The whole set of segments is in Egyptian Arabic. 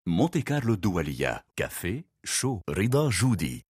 مونتي كارلو الدولية كافيه شو رضا جودي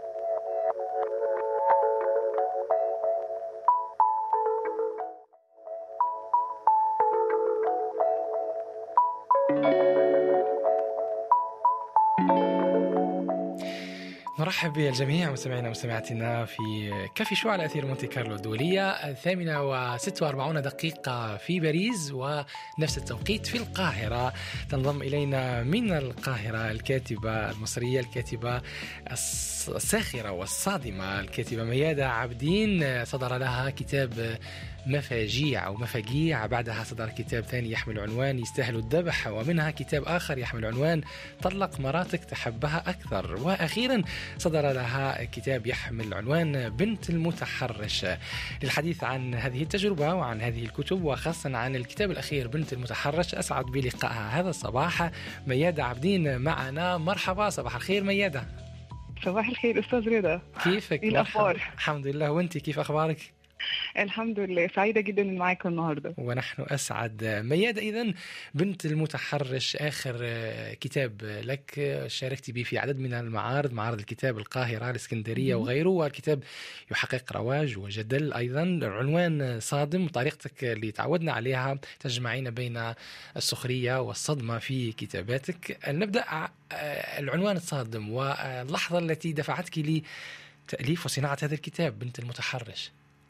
نرحب بالجميع مستمعينا ومستمعاتنا في كافي شو على اثير مونتي كارلو الدوليه الثامنه وست واربعون دقيقه في باريس ونفس التوقيت في القاهره تنضم الينا من القاهره الكاتبه المصريه الكاتبه الساخره والصادمه الكاتبه مياده عابدين صدر لها كتاب مفاجيع أو مفاجيع بعدها صدر كتاب ثاني يحمل عنوان يستاهل الذبح ومنها كتاب آخر يحمل عنوان طلق مراتك تحبها أكثر وأخيرا صدر لها كتاب يحمل عنوان بنت المتحرش للحديث عن هذه التجربة وعن هذه الكتب وخاصة عن الكتاب الأخير بنت المتحرش أسعد بلقائها هذا الصباح ميادة عبدين معنا مرحبا صباح الخير ميادة صباح الخير استاذ رضا كيفك ايه الاخبار الحمد لله وانت كيف اخبارك الحمد لله سعيده جدا اني معاكم النهارده ونحن اسعد ميادة اذا بنت المتحرش اخر كتاب لك شاركتي به في عدد من المعارض معارض الكتاب القاهره الاسكندريه وغيره والكتاب يحقق رواج وجدل ايضا العنوان صادم طريقتك اللي تعودنا عليها تجمعين بين السخريه والصدمه في كتاباتك نبدا العنوان الصادم واللحظه التي دفعتك لتاليف وصناعه هذا الكتاب بنت المتحرش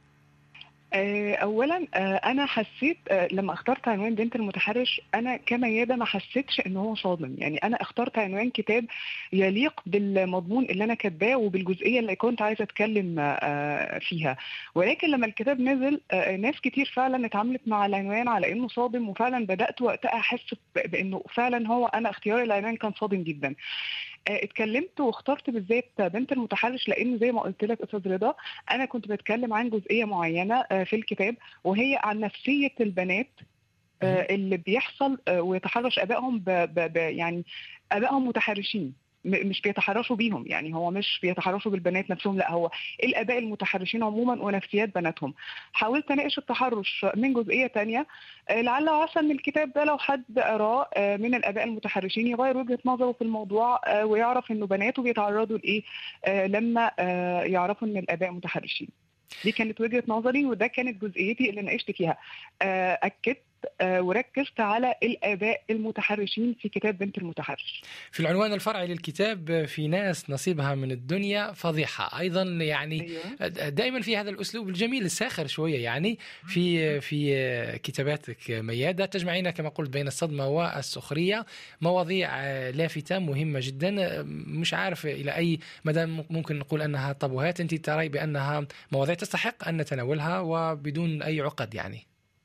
اولا انا حسيت لما اخترت عنوان بنت المتحرش انا كمياده ما حسيتش ان هو صادم يعني انا اخترت عنوان كتاب يليق بالمضمون اللي انا كاتباه وبالجزئيه اللي كنت عايزه اتكلم فيها ولكن لما الكتاب نزل ناس كتير فعلا اتعاملت مع العنوان على انه صادم وفعلا بدات وقتها احس بانه فعلا هو انا اختياري العنوان كان صادم جدا اتكلمت واخترت بالذات بنت المتحرش لان زي ما قلت لك استاذ رضا انا كنت بتكلم عن جزئيه معينه في الكتاب وهي عن نفسيه البنات اللي بيحصل ويتحرش ابائهم ب ب يعني ابائهم متحرشين مش بيتحرشوا بيهم يعني هو مش بيتحرشوا بالبنات نفسهم لا هو الاباء المتحرشين عموما ونفسيات بناتهم حاولت اناقش التحرش من جزئيه تانية لعل وعسى ان الكتاب ده لو حد قراه من الاباء المتحرشين يغير وجهه نظره في الموضوع ويعرف انه بناته بيتعرضوا لايه لما يعرفوا ان الاباء متحرشين دي كانت وجهه نظري وده كانت جزئيتي اللي ناقشت فيها اكدت وركزت على الاباء المتحرشين في كتاب بنت المتحرش. في العنوان الفرعي للكتاب في ناس نصيبها من الدنيا فضيحه، ايضا يعني أيوة. دائما في هذا الاسلوب الجميل الساخر شويه يعني في في كتاباتك مياده تجمعين كما قلت بين الصدمه والسخريه، مواضيع لافته مهمه جدا مش عارف الى اي مدى ممكن نقول انها طبوهات انت ترى بانها مواضيع تستحق ان نتناولها وبدون اي عقد يعني.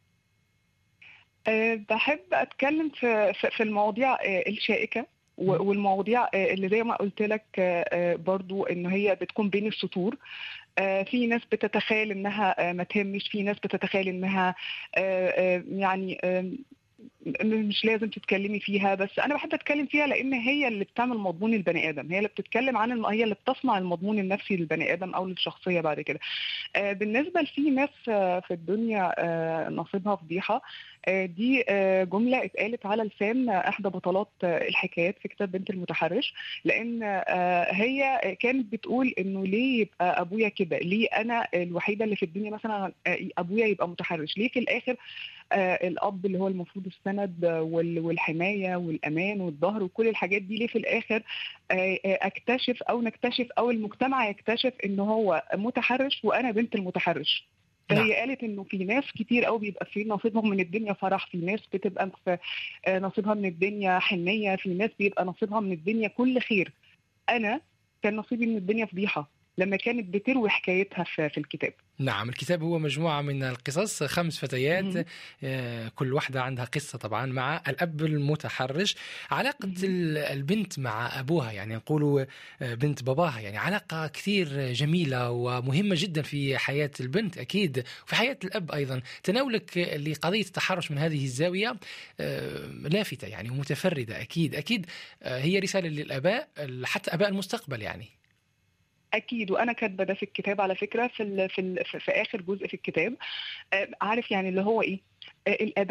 بحب اتكلم في في المواضيع الشائكه والمواضيع اللي زي ما قلت لك برضو ان هي بتكون بين السطور في ناس بتتخيل انها ما تهمش في ناس بتتخيل انها يعني مش لازم تتكلمي فيها بس انا بحب اتكلم فيها لان هي اللي بتعمل مضمون البني ادم هي اللي بتتكلم عن الم... هي اللي بتصنع المضمون النفسي للبني ادم او للشخصيه بعد كده بالنسبه لفي ناس في الدنيا نصيبها فضيحه دي جمله اتقالت على لسان احدى بطلات الحكايات في كتاب بنت المتحرش لان هي كانت بتقول انه ليه يبقى ابويا كده ليه انا الوحيده اللي في الدنيا مثلا ابويا يبقى متحرش ليه في الاخر الاب اللي هو المفروض السند والحمايه والامان والظهر وكل الحاجات دي ليه في الاخر اكتشف او نكتشف او المجتمع يكتشف ان هو متحرش وانا بنت المتحرش فهي قالت انه في ناس كتير قوي بيبقى في نصيبهم من الدنيا فرح في ناس بتبقى في نصيبها من الدنيا حنيه في ناس بيبقى نصيبها من الدنيا كل خير انا كان نصيبي من الدنيا فضيحه لما كانت بتروي حكايتها في الكتاب نعم الكتاب هو مجموعة من القصص خمس فتيات آه كل واحدة عندها قصة طبعا مع الأب المتحرش علاقة البنت مع أبوها يعني نقولوا بنت باباها يعني علاقة كثير جميلة ومهمة جدا في حياة البنت أكيد وفي حياة الأب أيضا تناولك لقضية التحرش من هذه الزاوية آه لافتة يعني ومتفردة أكيد أكيد آه هي رسالة للآباء حتى أباء المستقبل يعني اكيد وانا كاتبه ده في الكتاب على فكره في ال في, ال في, في اخر جزء في الكتاب عارف يعني اللي هو ايه الاباء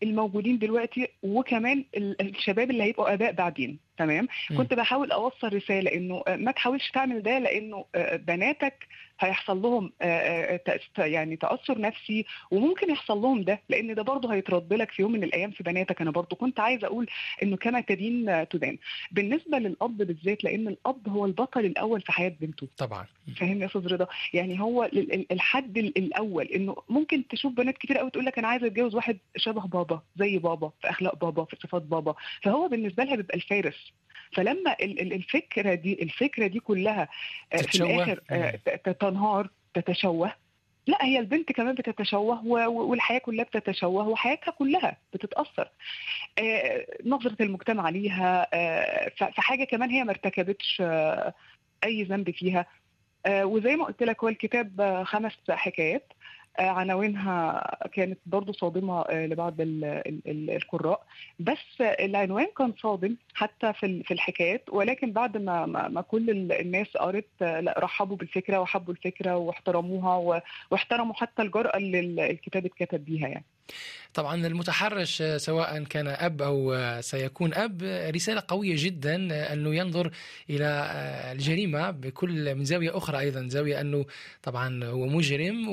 الموجودين دلوقتي وكمان ال- الشباب اللي هيبقوا اباء بعدين تمام مم. كنت بحاول اوصل رساله انه آه، ما تحاولش تعمل ده لانه آه، بناتك هيحصل لهم آه، آه، تأس- يعني تاثر نفسي وممكن يحصل لهم ده لان ده برضه هيترد لك في يوم من الايام في بناتك انا برضه كنت عايزه اقول انه كما تدين آه، تدان بالنسبه للاب بالذات لان الاب هو البطل الاول في حياه بنته طبعا مم. فاهمني يا استاذ رضا يعني هو ال- ال- الحد ال- الاول انه ممكن تشوف بنات كتير قوي تقول لك انا عايزه اتجوز واحد شبه بابا زي بابا في اخلاق بابا في صفات بابا فهو بالنسبه لها بيبقى الفارس فلما ال- ال- الفكره دي الفكره دي كلها آه، في تتشوه. الاخر آه، ت- تنهار تتشوه لا هي البنت كمان بتتشوه و- و- والحياه كلها بتتشوه وحياتها كلها بتتاثر آه، نظره المجتمع ليها آه، ف- فحاجه كمان هي ما ارتكبتش آه، اي ذنب فيها آه، وزي ما قلت لك هو الكتاب آه، خمس حكايات آه، عناوينها كانت برضو صادمة آه، لبعض ال- ال- ال- القراء بس آه، العنوان كان صادم حتى في ال- في الحكايات ولكن بعد ما ما ما كل ال- الناس قرت آه، لا رحبوا بالفكرة وحبوا الفكرة واحترموها و- واحترموا حتى الجرأة اللي ال- الكتاب اتكتب بيها يعني طبعا المتحرش آه، سواء كان اب او آه، سيكون اب آه، رساله قويه جدا آه، انه ينظر الى آه، الجريمه بكل من زاويه اخرى ايضا زاويه انه طبعا هو مجرم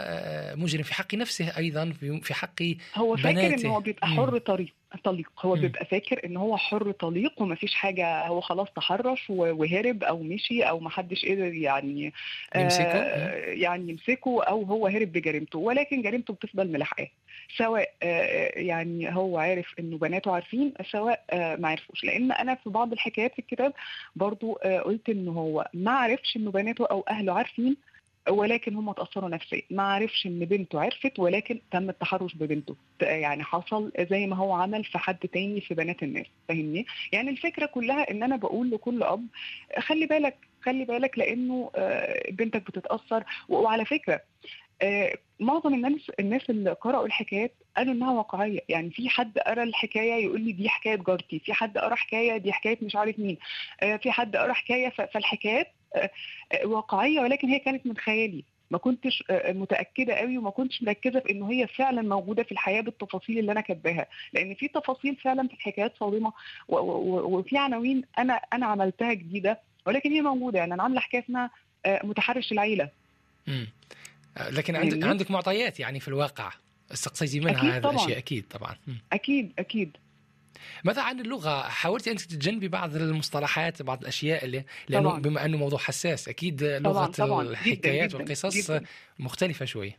ومجرم في حق نفسه ايضا في في حق هو فاكر بناته. ان هو بيبقى مم. حر طريق طليق هو مم. بيبقى فاكر ان هو حر طليق ومفيش حاجه هو خلاص تحرش و- وهرب او مشي او محدش قدر يعني يمسكه. آه يعني يمسكه او هو هرب بجريمته ولكن جريمته بتفضل ملاحقاه سواء آه يعني هو عارف انه بناته عارفين سواء آه ما عرفوش لان انا في بعض الحكايات في الكتاب برضو آه قلت ان هو ما عرفش انه بناته او اهله عارفين ولكن هم اتاثروا نفسيا ما عرفش ان بنته عرفت ولكن تم التحرش ببنته يعني حصل زي ما هو عمل في حد تاني في بنات الناس فاهمني يعني الفكره كلها ان انا بقول لكل اب خلي بالك خلي بالك لانه آه، بنتك بتتاثر و- وعلى فكره آه، معظم الناس الناس اللي قرأوا الحكايات قالوا انها واقعيه يعني في حد قرا الحكايه يقول لي دي حكايه جارتي في حد قرا حكايه دي حكايه مش عارف مين آه، في حد قرا حكايه ف- فالحكايات آه، آه، واقعيه ولكن هي كانت من خيالي ما كنتش آه، متاكده قوي وما كنتش مركزه في انه هي فعلا موجوده في الحياه بالتفاصيل اللي انا كاتباها لان في تفاصيل فعلا في الحكايات صادمه و- و- و- وفي عناوين انا انا عملتها جديده ولكن هي موجوده يعني انا عامله حكايه اسمها آه، متحرش العيله مم. آه، لكن عندك فاهمني؟ عندك معطيات يعني في الواقع استقصيتي منها أكيد هذه طبعاً. الاشياء اكيد طبعا مم. اكيد اكيد ماذا عن اللغه حاولتي انك تتجنبي بعض المصطلحات بعض الاشياء اللي لانه طبعاً. بما انه موضوع حساس اكيد لغه طبعاً، طبعاً. جداً، الحكايات جداً، والقصص جداً. مختلفه شوي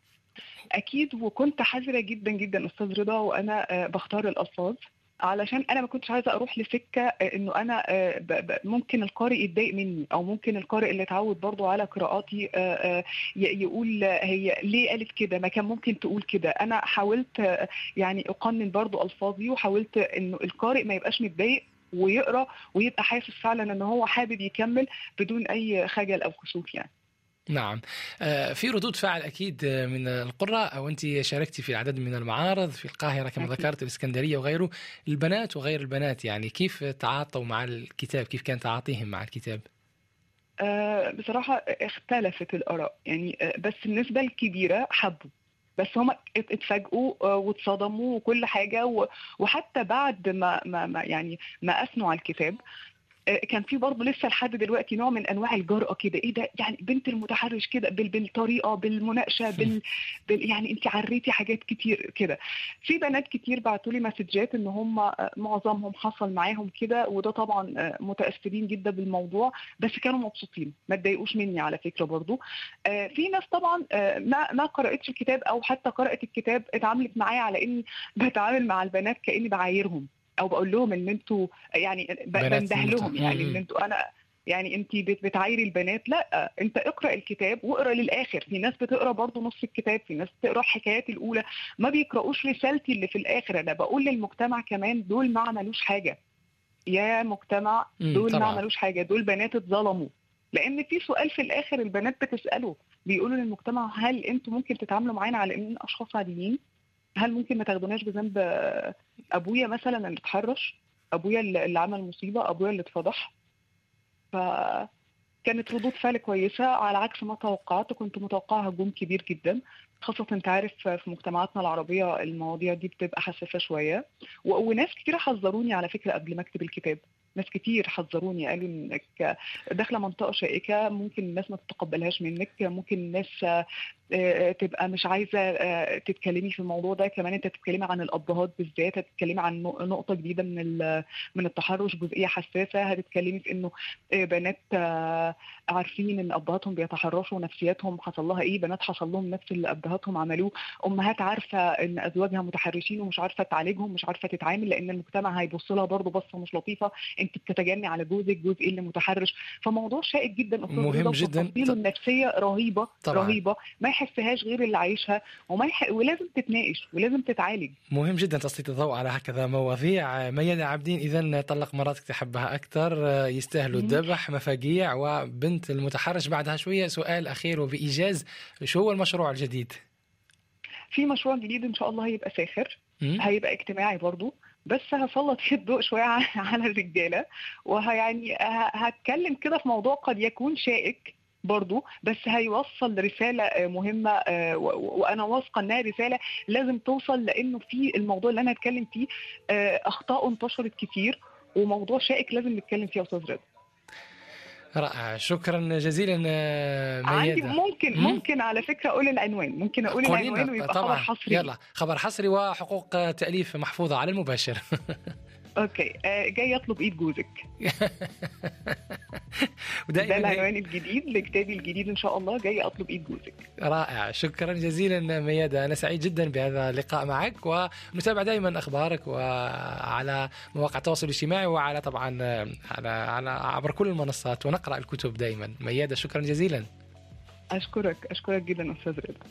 اكيد وكنت حذره جدا جدا استاذ رضا وانا آه، بختار الالفاظ علشان انا ما كنتش عايزه اروح لسكه آه، انه انا آه، ب- ب- ممكن القارئ يتضايق مني او ممكن القارئ اللي اتعود برضو على قراءاتي آه، آه، ي- يقول آه، هي ليه قالت كده ما كان ممكن تقول كده انا حاولت آه، يعني اقنن برضو الفاظي وحاولت انه القارئ ما يبقاش متضايق ويقرا ويبقى حاسس فعلا ان هو حابب يكمل بدون اي خجل او كسوف يعني نعم آه، في ردود فعل اكيد آه، من القراء او انت شاركتي في عدد من المعارض في القاهره كما أكيد. ذكرت الاسكندريه وغيره البنات وغير البنات يعني كيف تعاطوا مع الكتاب كيف كان تعاطيهم مع الكتاب آه، بصراحة اختلفت الآراء يعني آه، بس النسبة الكبيرة حبوا بس هم اتفاجئوا آه، واتصدموا وكل حاجة و- وحتى بعد ما, ما, ما يعني ما أثنوا على الكتاب آه، كان في برضه لسه لحد دلوقتي نوع من انواع الجرأه كده ايه ده يعني بنت المتحرش كده بال- بالطريقه بالمناقشه بال, بال يعني انت عريتي حاجات كتير كده في بنات كتير بعتوا لي مسجات ان هم آه، معظمهم حصل معاهم كده وده طبعا آه، متاثرين جدا بالموضوع بس كانوا مبسوطين ما اتضايقوش مني على فكره برضو آه، في ناس طبعا آه، ما ما قراتش الكتاب او حتى قرات الكتاب اتعاملت معايا على اني بتعامل مع البنات كاني بعايرهم او بقول لهم ان انتوا يعني ب- بنات بنده لهم متع- يعني مم. ان انتوا انا يعني انت بت- بتعايري البنات لا انت اقرا الكتاب واقرا للاخر في ناس بتقرا برضو نص الكتاب في ناس بتقرا الحكايات الاولى ما بيقراوش رسالتي اللي في الاخر انا بقول للمجتمع كمان دول ما عملوش حاجه يا مجتمع مم، دول ما طبعا عملوش حاجه دول بنات اتظلموا لان في سؤال في الاخر البنات بتساله بيقولوا للمجتمع هل انتوا ممكن تتعاملوا معانا على اننا اشخاص عاديين هل ممكن ما تاخدوناش بذنب آه، ابويا مثلا اللي اتحرش ابويا اللي اللي عمل مصيبه ابويا اللي اتفضح فكان كانت ردود فعل كويسه على عكس ما توقعت كنت متوقعه هجوم كبير جدا خاصة انت عارف في مجتمعاتنا العربية المواضيع دي بتبقى حساسة شوية و... وناس كتير حذروني على فكرة قبل ما اكتب الكتاب ناس كتير حذروني قالوا انك داخله منطقه شائكه ممكن الناس ما تتقبلهاش منك ممكن الناس تبقى مش عايزه تتكلمي في الموضوع ده كمان انت تتكلمي عن الابهات بالذات هتتكلمي عن نقطه جديده من من التحرش جزئيه حساسه هتتكلمي في انه بنات عارفين ان ابهاتهم بيتحرشوا ونفسياتهم حصل لها ايه بنات حصل لهم نفس اللي ابهاتهم عملوه امهات عارفه ان ازواجها متحرشين ومش عارفه تعالجهم مش عارفه تتعامل لان المجتمع هيبص لها برضه بصه مش لطيفه انت بتتجني على جوزك جوز ايه اللي متحرش فموضوع شائك جدا مهم جدا تفاصيله النفسيه رهيبه طبعا. رهيبه ما يحسهاش غير اللي عايشها وما يح... ولازم تتناقش ولازم تتعالج مهم جدا تسليط الضوء على هكذا مواضيع ميادة عابدين اذا طلق مراتك تحبها اكثر يستاهلوا الذبح مفاجيع وبنت المتحرش بعدها شويه سؤال اخير وبايجاز شو هو المشروع الجديد؟ في مشروع جديد ان شاء الله هيبقى ساخر هيبقى اجتماعي برضو بس هسلط فيه الضوء شويه على الرجاله ويعني هتكلم كده في موضوع قد يكون شائك برضو بس هيوصل رساله مهمه وانا واثقه انها رساله لازم توصل لانه في الموضوع اللي انا هتكلم فيه اخطاء انتشرت كتير وموضوع شائك لازم نتكلم فيه يا استاذ رضا رائع شكرا جزيلا ميادة عندي ممكن م? ممكن على فكره اقول العنوان ممكن اقول العنوان ويبقى طبعا. خبر حصري يلا خبر حصري وحقوق تاليف محفوظه على المباشر اوكي آه جاي اطلب ايد جوزك ده العنوان الجديد لكتابي الجديد ان شاء الله جاي اطلب ايد جوزك رائع شكرا جزيلا ميادة انا سعيد جدا بهذا اللقاء معك ونتابع دائما اخبارك وعلى مواقع التواصل الاجتماعي وعلى طبعا على على عبر كل المنصات ونقرا الكتب دائما ميادة شكرا جزيلا اشكرك اشكرك جدا استاذ رضا